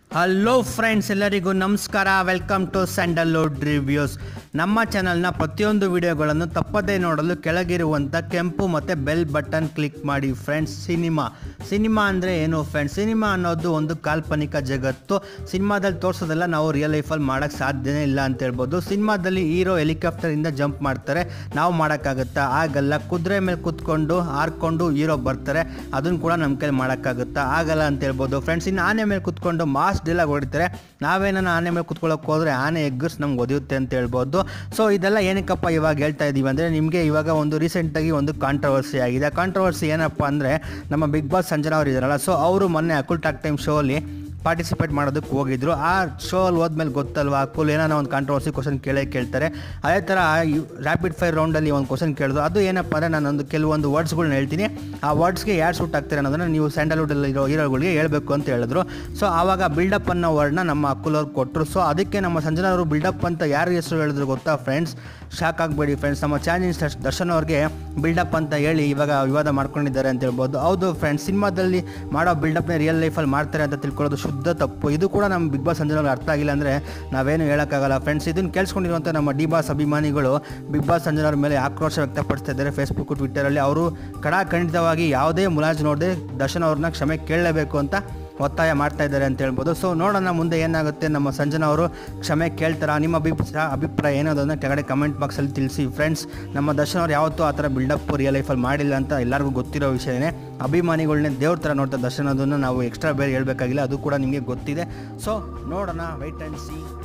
hello friends ಎಲ್ಲರಿಗೂ ನಮಸ್ಕಾರ welcome to Sandalwood reviews ನಮ್ಮ ಚಾನಲ್ನ ಪ್ರತಿಯೊಂದು ವಿಡಿಯೋಗಳನ್ನು ತಪ್ಪದೇ ನೋಡಲು ಕೆಳಗಿರುವಂಥ ಕೆಂಪು ಮತ್ತು ಬೆಲ್ ಬಟನ್ ಕ್ಲಿಕ್ ಮಾಡಿ ಫ್ರೆಂಡ್ಸ್ ಸಿನಿಮಾ ಸಿನಿಮಾ ಅಂದರೆ ಏನು ಫ್ರೆಂಡ್ಸ್ ಸಿನಿಮಾ ಅನ್ನೋದು ಒಂದು ಕಾಲ್ಪನಿಕ ಜಗತ್ತು ಸಿನಿಮಾದಲ್ಲಿ ತೋರಿಸೋದೆಲ್ಲ ನಾವು ರಿಯಲ್ ಲೈಫಲ್ಲಿ ಮಾಡೋಕ್ಕೆ ಸಾಧ್ಯನೇ ಇಲ್ಲ ಅಂತ ಹೇಳ್ಬೋದು ಸಿನಿಮಾದಲ್ಲಿ ಹೀರೋ ಹೆಲಿಕಾಪ್ಟರಿಂದ ಜಂಪ್ ಮಾಡ್ತಾರೆ ನಾವು ಮಾಡೋಕ್ಕಾಗುತ್ತಾ ಆಗಲ್ಲ ಕುದುರೆ ಮೇಲೆ ಕೂತ್ಕೊಂಡು ಹಾರ್ಕೊಂಡು ಹೀರೋ ಬರ್ತಾರೆ ಅದನ್ನು ಕೂಡ ನಮ್ಮ ಕೈಲಿ ಮಾಡೋಕ್ಕಾಗುತ್ತಾ ಆಗಲ್ಲ ಅಂತ ಹೇಳ್ಬೋದು ಫ್ರೆಂಡ್ಸ್ ಇನ್ನು ಆನೆ ಮೇಲೆ ಕೂತ್ಕೊಂಡು ಮಾಸ್ ಡೀಲಾಗಿ ಹೊಡಿತಾರೆ ನಾವೇನ ಆನೆ ಮೇಲೆ ಕೂತ್ಕೊಳ್ಳೋಕೆ ಹೋದ್ರೆ ಆನೆ ಎಗ್ಗರ್ಸ್ ನಮ್ಗೆ ಒದಿಯುತ್ತೆ ಅಂತ ಹೇಳ್ಬೋದು ಸೊ ಇದೆಲ್ಲ ಏನಕ್ಕಪ್ಪ ಇವಾಗ ಹೇಳ್ತಾ ಇದ್ದೀವಿ ಅಂದರೆ ನಿಮಗೆ ಇವಾಗ ಒಂದು ರೀಸೆಂಟಾಗಿ ಒಂದು ಕಾಂಟ್ರವರ್ಸಿ ಆಗಿದೆ ಕಾಂಟ್ರವರ್ಸಿ ಏನಪ್ಪ ಅಂದರೆ ನಮ್ಮ ಬಿಗ್ ಬಾಸ್ ಸಂಜನಾ ಅವರು ಇದ್ದಾರಲ್ಲ ಸೊ ಅವರು ಮೊನ್ನೆ ಅಕುಲ್ ಟಾಕ್ ಟೈಮ್ ಶೋ ಅಲ್ಲಿ ಪಾರ್ಟಿಸಿಪೇಟ್ ಮಾಡೋದಕ್ಕೆ ಹೋಗಿದ್ರು ಆ ಶೋ ಅಲ್ಲಿ ಹೋದ್ಮೇಲೆ ಗೊತ್ತಲ್ವಾ ಅಕುಲ್ ಏನೋ ಒಂದು ಕಾಂಟ್ರವರ್ಸಿ ಕ್ವಶನ್ ಕೇಳೇ ಕೇಳ್ತಾರೆ ಅದೇ ಥರ ರ್ಯಾಪಿಡ್ ಫೈರ್ ರೌಂಡಲ್ಲಿ ಒಂದು ಕ್ವಶನ್ ಕೇಳಿದ್ರು ಅದು ಏನಪ್ಪ ಅಂದರೆ ನಾನೊಂದು ಕೆಲವೊಂದು ವರ್ಡ್ಸ್ಗಳ್ನ ಹೇಳ್ತೀನಿ ಆ ವರ್ಡ್ಸ್ಗೆ ಯಾರು ಸೂಟ್ ಆಗ್ತಾರೆ ಅನ್ನೋದನ್ನ ನೀವು ಸ್ಯಾಂಡಲ್ವುಡಲ್ಲಿ ಇರೋ ಹೀರೋಗಳಿಗೆ ಹೇಳಬೇಕು ಅಂತ ಹೇಳಿದ್ರು ಸೊ ಆವಾಗ ಬಿಲ್ಡಪ್ ಅನ್ನೋ ವರ್ಡ್ನ ನಮ್ಮ ಅಕ್ಕುಲ್ ಅವ್ರು ಕೊಟ್ಟರು ಸೊ ಅದಕ್ಕೆ ನಮ್ಮ ಸಂಜನಾ ಅವರು ಬಿಲ್ಡಪ್ ಅಂತ ಯಾರು ಹೆಸರು ಹೇಳಿದ್ರು ಗೊತ್ತಾ ಫ್ರೆಂಡ್ಸ್ ಶಾಕ್ ಆಗಬೇಡಿ ಫ್ರೆಂಡ್ಸ್ ನಮ್ಮ ಚಾಲೆಂಜ್ ದರ್ಶನ್ ಅವ್ರಿಗೆ ಬಿಲ್ಡಪ್ ಅಂತ ಹೇಳಿ ಇವಾಗ ವಿವಾದ ಮಾಡ್ಕೊಂಡಿದ್ದಾರೆ ಅಂತ ಹೇಳ್ಬೋದು ಹೌದು ಫ್ರೆಂಡ್ಸ್ ಸಿನಿಮಾದಲ್ಲಿ ಮಾಡೋ ಬಿಲ್ಡಪ್ನ ರಿಯಲ್ ಲೈಫಲ್ಲಿ ಮಾಡ್ತಾರೆ ಅಂತ ತಿಳ್ಕೊಳ್ಳೋದು ಶುದ್ಧ ತಪ್ಪು ಇದು ಕೂಡ ನಮ್ಮ ಬಿಗ್ ಬಾಸ್ ಸಂಜನಾ ಅವ್ರಿಗೆ ಅರ್ಥ ಆಗಿಲ್ಲ ಅಂದರೆ ನಾವೇನು ಹೇಳೋಕ್ಕಾಗಲ್ಲ ಫ್ರೆಂಡ್ಸ್ ಇದನ್ನು ಕೇಳಿಸ್ಕೊಂಡಿರುವಂಥ ನಮ್ಮ ಡಿ ಬಾಸ್ ಅಭಿಮಾನಿಗಳು ಬಿಗ್ ಬಾಸ್ ಸಂಜನಾ ಅವ್ರ ಮೇಲೆ ಆಕ್ರೋಶ ವ್ಯಕ್ತಪಡಿಸ್ತಾ ಇದ್ದಾರೆ ಫೇಸ್ಬುಕ್ ಟ್ವಿಟ್ಟರಲ್ಲಿ ಅವರು ಕಡಾಖಂಡಿತವಾಗಿ ಯಾವುದೇ ಮುಲಾಜು ನೋಡದೆ ದರ್ಶನ್ ಅವ್ರನ್ನ ಕ್ಷಮೆ ಕೇಳಲೇಬೇಕು ಅಂತ ಒತ್ತಾಯ ಮಾಡ್ತಾ ಇದ್ದಾರೆ ಅಂತ ಹೇಳ್ಬೋದು ಸೊ ನೋಡೋಣ ಮುಂದೆ ಏನಾಗುತ್ತೆ ನಮ್ಮ ಸಂಜನಾ ಅವರು ಕ್ಷಮೆ ಕೇಳ್ತಾರ ನಿಮ್ಮ ಅಭಿಪ್ರಾಯ ಅಭಿಪ್ರಾಯ ಏನೋದನ್ನ ಕೆಳಗಡೆ ಕಮೆಂಟ್ ಬಾಕ್ಸಲ್ಲಿ ತಿಳಿಸಿ ಫ್ರೆಂಡ್ಸ್ ನಮ್ಮ ದರ್ಶನ್ ಅವ್ರು ಯಾವತ್ತೂ ಆ ಥರ ಬಿಲ್ಡಪ್ ರಿಯಲ್ ಲೈಫಲ್ಲಿ ಮಾಡಿಲ್ಲ ಅಂತ ಎಲ್ಲರಿಗೂ ಗೊತ್ತಿರೋ ವಿಷಯನೇ ಅಭಿಮಾನಿಗಳನ್ನೇ ದೇವ್ರ ಥರ ನೋಡ್ತಾ ದರ್ಶನ್ ಅದನ್ನು ನಾವು ಎಕ್ಸ್ಟ್ರಾ ಬೇರೆ ಹೇಳಬೇಕಾಗಿಲ್ಲ ಅದು ಕೂಡ ನಿಮಗೆ ಗೊತ್ತಿದೆ ಸೊ ನೋಡೋಣ ವೈಟ್ ಆ್ಯಂಡ್ ಸಿ